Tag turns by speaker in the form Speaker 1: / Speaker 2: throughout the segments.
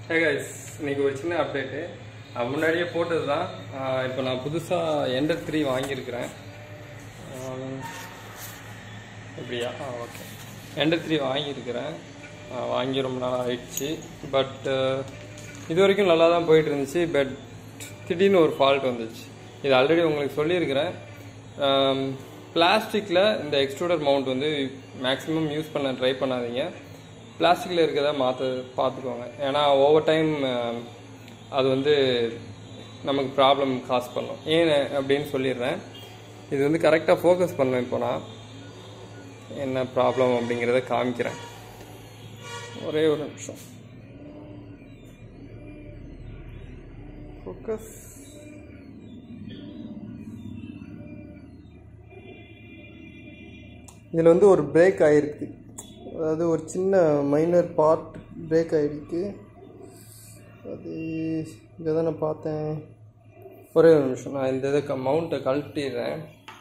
Speaker 1: hey guys இன்னைக்கு ஒரு சின்ன அப்டேட்டு முன்னாடியே போட்டது தான் இப்போ நான் புதுசாக எண்டர் த்ரீ வாங்கியிருக்கிறேன் ஆம், இப்படியா ஆ ஓகே எண்டர் த்ரீ வாங்கியிருக்கிறேன் ஆ, வாங்கி ரொம்ப நாள் ஆயிடுச்சு பட் இது வரைக்கும் நல்லா தான் போயிட்டு இருந்துச்சு பட் திடீர்னு ஒரு ஃபால்ட் வந்துச்சு இது ஆல்ரெடி உங்களுக்கு சொல்லியிருக்கிறேன் பிளாஸ்டிக்கில் இந்த எக்ஸ்ட்ரூடர் மவுண்ட் வந்து மேக்ஸிமம் யூஸ் பண்ண ட்ரை பண்ணாதீங்க பிளாஸ்டிக்கில் இருக்கிறத மாற்ற பார்த்துக்கோங்க ஏன்னா ஓவர் டைம் அது வந்து நமக்கு ப்ராப்ளம் காஸ் பண்ணும் ஏன் அப்படின்னு சொல்லிடுறேன் இது வந்து கரெக்டாக ஃபோக்கஸ் பண்ணேன் இப்போ நான் என்ன ப்ராப்ளம் அப்படிங்கிறத காமிக்கிறேன் ஒரே ஒரு நிமிஷம் ஃபோக்கஸ் இதில் வந்து ஒரு பிரேக் ஆகிருக்கு அதாவது ஒரு சின்ன மைனர் பார்ட் பிரேக் ஆகிருக்கு அது இதை தான் நான் பார்த்தேன் ஒரே ஒரு நிமிஷம் நான் இந்த இதை மவுண்ட்டை கழட்டிடுறேன்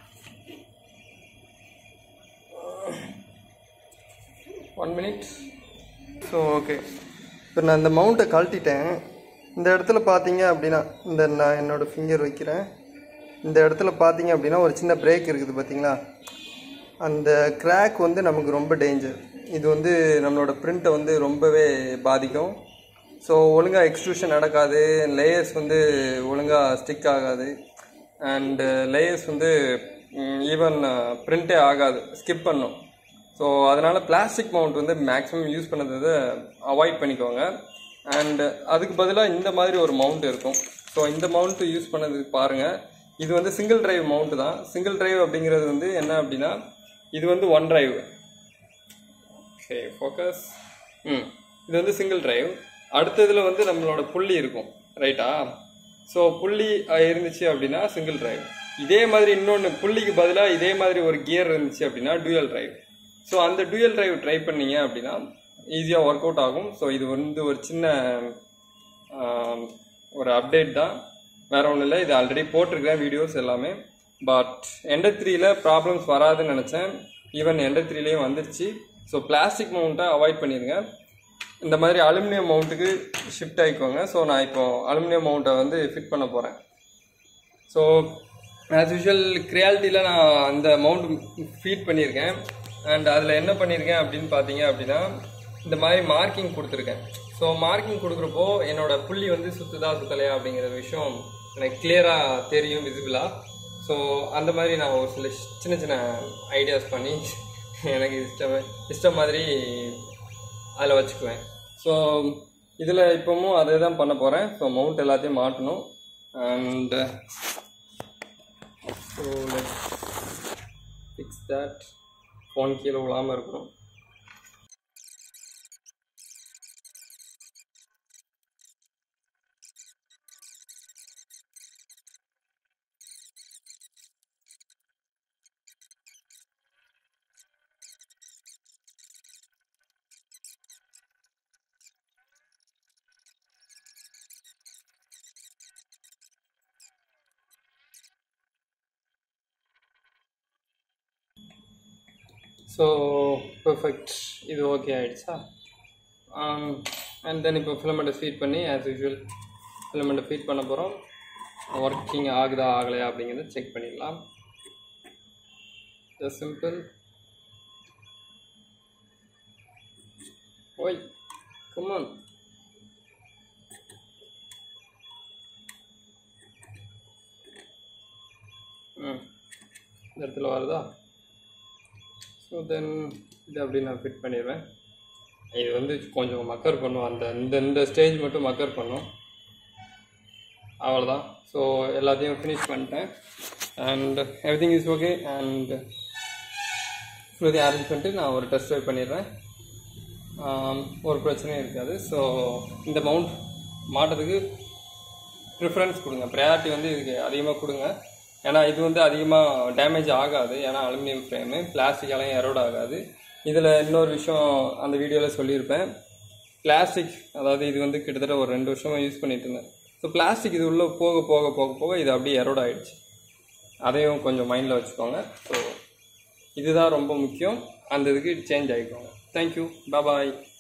Speaker 1: ஒன் மினிட் ஸோ ஓகே இப்போ நான் இந்த மவுண்ட்டை கழட்டிட்டேன் இந்த இடத்துல பார்த்தீங்க அப்படின்னா இந்த நான் என்னோடய ஃபிங்கர் வைக்கிறேன் இந்த இடத்துல பார்த்தீங்க அப்படின்னா ஒரு சின்ன பிரேக் இருக்குது பார்த்தீங்களா அந்த கிராக் வந்து நமக்கு ரொம்ப டேஞ்சர் இது வந்து நம்மளோட பிரிண்ட்டை வந்து ரொம்பவே பாதிக்கும் ஸோ ஒழுங்காக எக்ஸ்ட்ரூஷன் நடக்காது லேயர்ஸ் வந்து ஒழுங்காக ஸ்டிக் ஆகாது அண்டு லேயர்ஸ் வந்து ஈவன் பிரிண்ட்டே ஆகாது ஸ்கிப் பண்ணும் ஸோ அதனால் பிளாஸ்டிக் மவுண்ட் வந்து மேக்ஸிமம் யூஸ் பண்ணதை அவாய்ட் பண்ணிக்கோங்க அண்ட் அதுக்கு பதிலாக இந்த மாதிரி ஒரு மவுண்ட் இருக்கும் ஸோ இந்த மவுண்ட் யூஸ் பண்ணதுக்கு பாருங்கள் இது வந்து சிங்கிள் டிரைவ் மவுண்ட் தான் சிங்கிள் டிரைவ் அப்படிங்கிறது வந்து என்ன அப்படின்னா இது வந்து ஒன் டிரைவ் ஓகே ஃபோக்கஸ் ம் இது வந்து சிங்கிள் டிரைவ் அடுத்ததில் வந்து நம்மளோட புள்ளி இருக்கும் ரைட்டா ஸோ புள்ளி அஹ், இருந்துச்சு அப்படின்னா சிங்கிள் டிரைவ் இதே மாதிரி இன்னொன்று புள்ளிக்கு பதிலாக இதே மாதிரி ஒரு கியர் இருந்துச்சு அப்படின்னா டூயல் டிரைவ் ஸோ அந்த டூயல் டிரைவ் ட்ரை பண்ணீங்க அப்படின்னா ஈஸியாக ஒர்க் அவுட் ஆகும் ஸோ இது வந்து ஒரு சின்ன ஆம், ஒரு அப்டேட் தான் வேற ஒன்றும் இல்லை இது ஆல்ரெடி போட்டிருக்கிறேன் வீடியோஸ் எல்லாமே பட் எண்டர் த்ரீல ப்ராப்ளம்ஸ் வராதுன்னு நினச்சேன் ஈவன் எண்டர் த்ரீலேயும் வந்துருச்சு ஸோ பிளாஸ்டிக் மவுண்ட்டை அவாய்ட் பண்ணிடுங்க இந்த மாதிரி அலுமினியம் மவுண்ட்டுக்கு ஷிஃப்ட் ஆகிக்கோங்க ஸோ நான் இப்போ அலுமினியம் மவுண்ட்டை வந்து ஃபிட் பண்ண போகிறேன் ஸோ ஆஸ் யூஷுவல் கிரியாலிட்டியில் நான் அந்த மவுண்ட் ஃபீட் பண்ணியிருக்கேன் அண்ட் அதில் என்ன பண்ணியிருக்கேன் அப்படின்னு பார்த்தீங்க அப்படின்னா இந்த மாதிரி மார்க்கிங் கொடுத்துருக்கேன் ஸோ மார்க்கிங் கொடுக்குறப்போ என்னோட புள்ளி வந்து சுற்றுதா சுத்தலையா அப்படிங்கிற விஷயம் எனக்கு கிளியராக தெரியும் விசிபிளாக ஸோ அந்த மாதிரி நான் ஒரு சில சின்ன சின்ன ஐடியாஸ் பண்ணி எனக்கு இஷ்டம் இஷ்டம் மாதிரி அதில் வச்சுக்குவேன் ஸோ இதில் இப்போவும் அதே தான் பண்ண போகிறேன் ஸோ மவுண்ட் எல்லாத்தையும் மாட்டணும் and so let fix that phone கீழே விழாமல் இருக்கணும் ஸோ பெர்ஃபெக்ட் இது ஓகே ஆயிடுச்சா அண்ட் தென் இப்போ ஃபிலமெண்ட்டை ஃபீட் பண்ணி ஆஸ் யூஷுவல் ஃபிலமெண்ட்டை ஃபீட் பண்ண போகிறோம் ஒர்க்கிங் ஆகுதா ஆகலையா அப்படிங்கிறத செக் பண்ணிடலாம் ஜஸ்ட் சிம்பிள் ஓய் கமான் ம் இந்த இடத்துல வருதா ஸோ தென் இது அப்படி நான் ஃபிட் பண்ணிடுவேன் இது வந்து கொஞ்சம் மக்கர் பண்ணும் அந்த இந்த இந்த ஸ்டேஜ் மட்டும் மக்கர் பண்ணும் அவ்வளோதான் ஸோ எல்லாத்தையும் ஃபினிஷ் பண்ணிட்டேன் and everything is okay and ஃபுல்லாத்தையும் அரேஞ்ச் பண்ணிட்டு நான் ஒரு டெஸ்ட் ட்ரைவ் பண்ணிடுறேன் ஆம், ஒரு பிரச்சனையும் இருக்காது ஸோ இந்த மவுண்ட் மாட்டுறதுக்கு ப்ரிஃபரன்ஸ் கொடுங்க ப்ரையாரிட்டி வந்து இதுக்கு அதிகமாக கொடுங்க ஏன்னா இது வந்து அதிகமாக டேமேஜ் ஆகாது ஏன்னா அலுமினியம் ஃப்ரேமு பிளாஸ்டிக்காலையும் எரோட் ஆகாது இதில் இன்னொரு விஷயம் அந்த வீடியோவில் சொல்லியிருப்பேன் பிளாஸ்டிக் அதாவது இது வந்து கிட்டத்தட்ட ஒரு ரெண்டு வருஷமாக யூஸ் பண்ணிட்டு இருந்தேன் ஸோ பிளாஸ்டிக் இது உள்ளே போக போக போக போக இது அப்படியே எரோட் ஆயிடுச்சு அதையும் கொஞ்சம் மைண்டில் வச்சுக்கோங்க ஸோ இதுதான் ரொம்ப முக்கியம் அந்த இதுக்கு சேஞ்ச் ஆகிக்கோங்க தேங்க்யூ பாய்